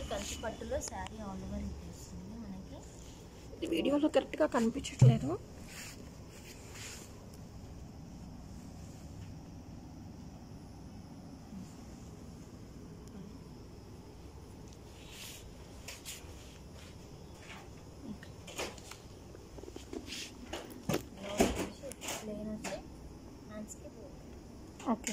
కంచి పట్టులో sari all over ఇది వస్తుంది మనకి ఇది వీడియోలో కరెక్ట్గా కనిపించట్లేదు ప్లెయిన్ వచ్చి హ్యాండ్స్కి okay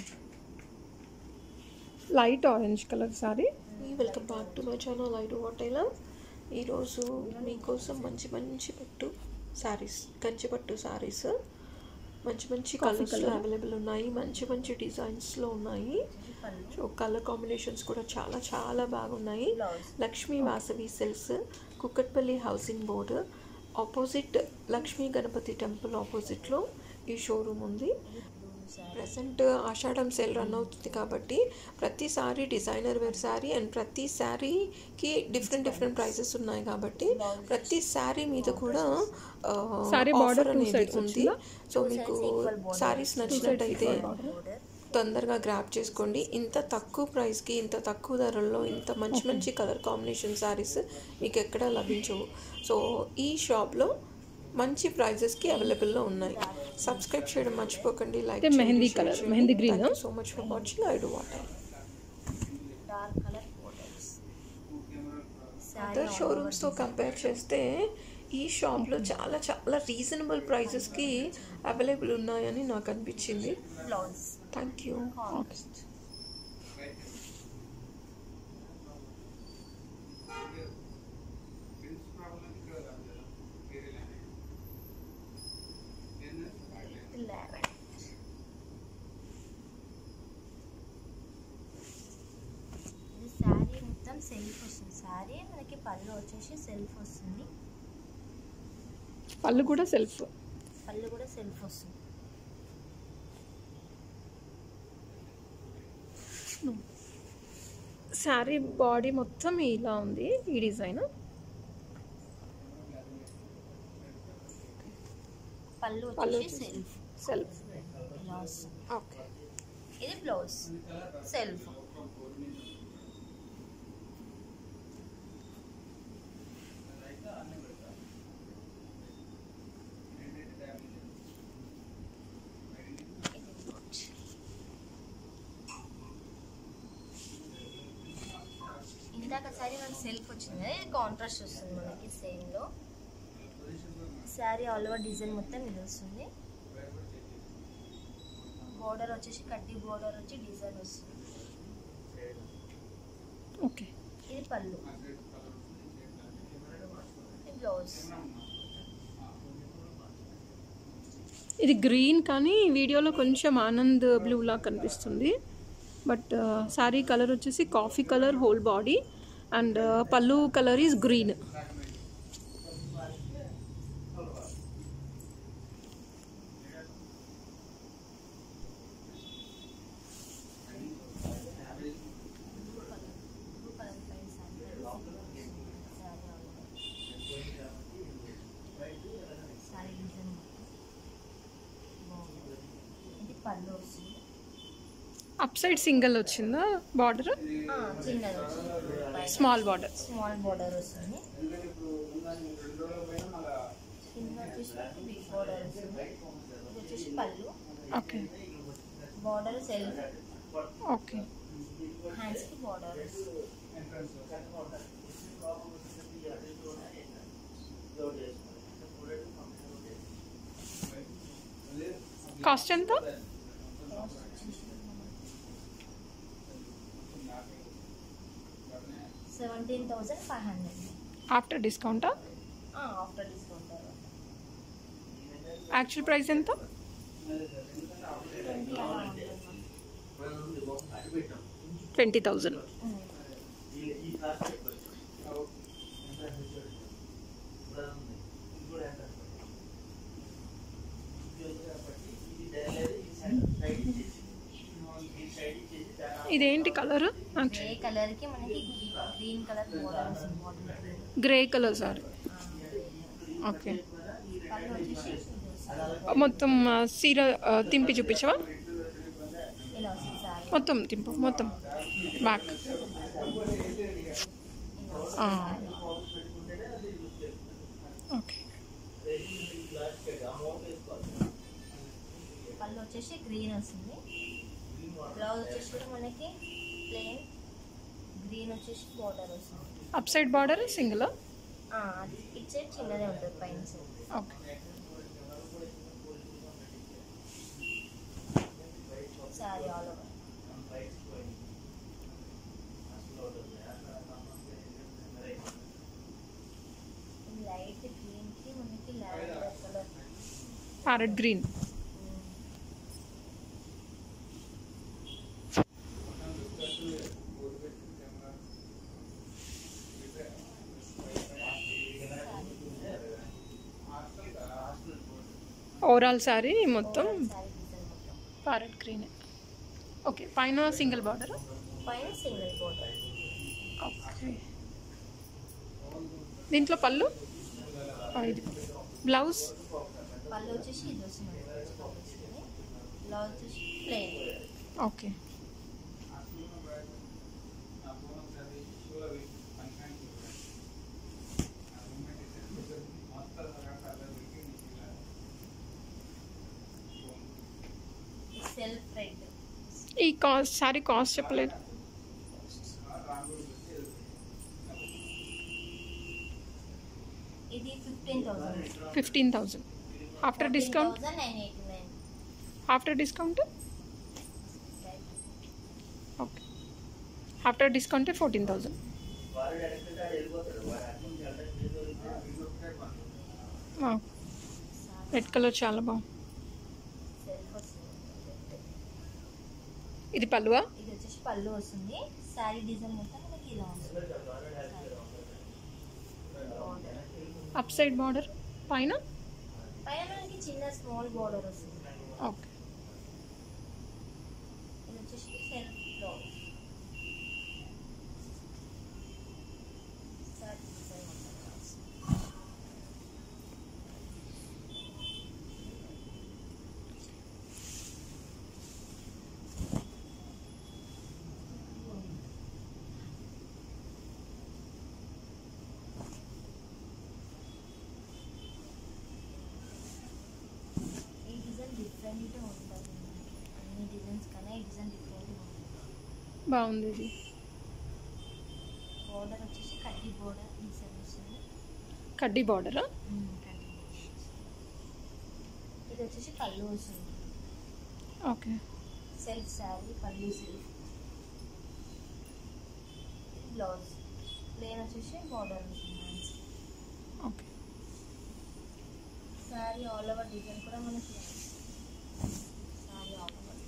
light orange colour sorry welcome back to my channel light వాటైలా ఈరోజు మీకోసం మంచి మంచి పట్టు శారీస్ కంచి పట్టు శారీస్ మంచి మంచి కలర్స్లో అవైలబుల్ ఉన్నాయి మంచి మంచి డిజైన్స్లో ఉన్నాయి పళ్ళు సో కలర్ కాంబినేషన్స్ కూడా చాలా చాలా బాగున్నాయి blouse Lakshmi Vasavi sales Kukatpally housing board opposite Lakshmi Ganapathi temple ఆపోజిట్లో ఈ షోరూమ్ ఉంది ఇది బ్లూ శారీ ప్రజెంట్ ఆషాఢం సేల్ రన్ అవుతుంది కాబట్టి ప్రతి sari designer wear sari and ప్రతి శారీకి డిఫరెంట్ డిఫరెంట్ ప్రైసెస్ ఉన్నాయి కాబట్టి ప్రతి శారీ మీద కూడా Saree border ఆఫర్ two అనేది sides ఉంది సో మీకు శారీస్ నచ్చినట్టయితే బోర్డర్ తొందరగా గ్రాప్ చేసుకోండి ఇంత తక్కువ ప్రైస్కి ఇంత తక్కువ ధరల్లో ఇంత మంచి మంచి కలర్ కాంబినేషన్ శారీస్ మీకు ఎక్కడ లభించవు సో ఈ షాప్లో మంచి ప్రైజెస్కి అవైలబుల్లో ఉన్నాయి సబ్స్క్రైబ్ చేయడం మర్చిపోకండి లైక్ అయితే mehndi colour, mehndi green. So much for watching I do what dark colour borders sari other షోరూమ్స్తో కంపేర్ చేస్తే ఈ షాప్లో చాలా చాలా రీజనబుల్ ప్రైజెస్కి అవైలబుల్ ఉన్నాయని నాకు అనిపించింది blouse thank you contrast eleven ఇది శారీ మొత్తం సెల్ఫ్ వస్తుంది శారీ మనకి పళ్ళు వచ్చేసి సెల్ఫ్ వస్తుంది పళ్ళు కూడా సెల్ఫ్ పళ్ళు కూడా సెల్ఫ్ వస్తుంది శారీ బాడీ మొత్తం ఇలా ఉంది ఈ డిజైన్ పళ్ళు పళ్ళు వచ్చేసి సెల్ఫ్ సెల్ఫ్ ఇలా వస్తుంది ఓకే ఇది బ్లౌజ్ సెల్ఫ్ ఇందాక సారీ మనకి సెల్ఫ్ వచ్చింది కదా ఇది కాంట్రాస్ట్ వస్తుంది మనకి సేమ్లో శారీ ఆల్ ఓవర్ డిజైన్ మొత్తం ఇది వస్తుంది బోర్డర్ వచ్చేసి కడ్డీ బోర్డర్ వచ్చి డిజైన్ వస్తుంది ఓకే ఇది పళ్ళు ఇది బ్లౌజ్ ఇది గ్రీన్ కానీ వీడియోలో కొంచెం ఆనంద్ బ్లూ లా కనిపిస్తుంది బట్ శారీ కలర్ వచ్చేసి coffee colour whole body and పళ్ళు colour is green blue colour పైన శారీ డిజైన్ బాగుంది ఇది పళ్ళు వస్తుంది అప్ సైడ్ సింగిల్ వచ్చిందా బార్డర్ చిన్నది వస్తుంది స్మాల్ బార్డర్ స్మాల్ బోర్డర్ వస్తుంది కింద వచ్చేసి బిగ్ బోర్డర్ వస్తుంది ఇది వచ్చేసి పళ్ళు ఓకే బోర్డర్ సెల్ఫ్ ఓకే హ్యాండ్స్కి బోర్డర్ కాస్ట్ ఎంత seventeen thousand five hundred after డిస్కౌంటా ఆఫ్టర్ డిస్కౌంట్ యాక్చువల్ ప్రైస్ ఎంత ట్వంటీ అలా ఉంటుంది ట్వంటీ థౌజండ్ ఇదేంటి కలర్ ఏ కలర్కి మనకి గ్రీన్ కలర్ బోర్డర్ వస్తుంది border grey colour sir okay పళ్ళు వచ్చేసి ఇది వస్తుంది. మొత్తం ఆ, సీర ఆ, తింపి చూపించవా ఇలా వస్తుంది సారీ మొత్తం తింపు మొత్తం బ్యాక్ ఓకే పళ్ళు వచ్చేసి గ్రీన్ వస్తుంది బ్లౌజ్ వచ్చేసి కూడా మనకి ప్లెయిన్ గ్రీన్ వచ్చేసి బోర్డర్ వస్తుంది అప్ సైడ్ బార్డర్ సింగిల్ ఆ, అది ఇటు సైడ్ చిన్నదే ఉంటుంది పైన side okay sari all over light గ్రీన్కి మనకి lavender colour parrot green overall sari మొత్తం సారీ డిజైన్ మొత్తం ప్యారెట్ గ్రీన్ ఓకే పైన సింగిల్ బార్డర్ పైన సింగిల్ బోర్డర్ ఓకే దీంట్లో పళ్ళు ఆ, ఇది బ్లౌజ్ పళ్ళు వచ్చేసి ఇది వస్తుంది పళ్ళు వస్తుంది బ్లౌజ్ వచ్చేసి ప్లెయిన్ ఓకే సెల్ఫ్ రెడ్ ఈ కాస్ట్ శారీ కాస్ట్ చెప్పలేదు ఇది fifteen thousand fifteen thousand after discount thousand nine eighty nine after discount okay after discount fourteen thousand red colour చాలా బాగుంది సెల్ఫ్ వస్తుంది ఇది పల్లువా ఇది వచ్చేసి పళ్ళు వస్తుంది శారీ డిజైన్ మొత్తం మనకి ఇలా వస్తుంది Border. అప్ సైడ్ బార్డర్ పైన పైన మనకి చిన్న స్మాల్ బార్డర్ వస్తుంది ఓకే ఇది వచ్చేసి సెల్ఫ్ బ్లౌజ్ శారీ డిజైన్ మొత్తం ఇలా వస్తుంది. ఈ డిజైన్ డిఫరెంట్గా ఉంటుంది అన్ని డిజైన్స్ కన్నా ఈ డిజైన్ డిఫరెంట్గా ఉంటుంది బాగుంది ఇది బోర్డర్ వచ్చేసి కడ్డీ బోర్డర్ డిజైన్ వస్తుంది కడ్డీ బార్డరా కడ్డీ border. ఇది వచ్చేసి పళ్ళు వస్తుంది ఓకే సెల్ఫ్ శారీ పళ్ళు సెల్ఫ్ బ్లౌజ్ ప్లేన్ వచ్చేసి బార్డర్ వస్తుంది okay sari all over design కూడా మనకి శారీ ఆల్ ఓవర్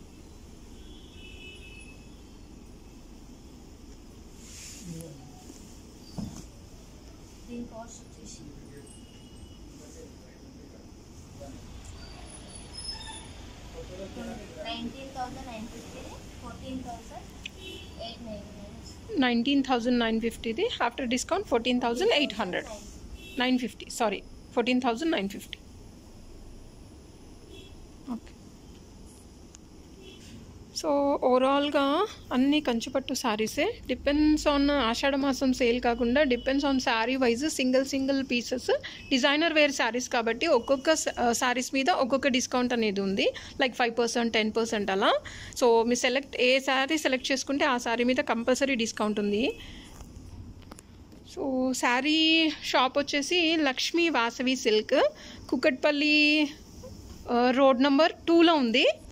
దీని కాస్ట్ వచ్చేసి nineteen thousand nine fifty fourteen thousand eight nine nineteen thousand nine ఫిఫ్టీది after discount fourteen thousand eight hundred nine fifty sorry fourteen thousand nine fifty okay so ఓవరాల్గా అన్ని కంచిపట్టు శారీసే depends on ఆషాఢ మాసం sale కాకుండా depends on sari wise single single pieces designer wear saris కాబట్టి ఒక్కొక్క శారీస్ మీద ఒక్కొక్క discount అనేది ఉంది like five percent ten percent అలా సో మీరు సెలెక్ట్ ఏ శారీ సెలెక్ట్ చేసుకుంటే ఆ శారీ మీద కంపల్సరీ డిస్కౌంట్ ఉంది సో శారీ షాప్ వచ్చేసి Lakshmi Vasavi silk Kukatpally road number టూలో ఉంది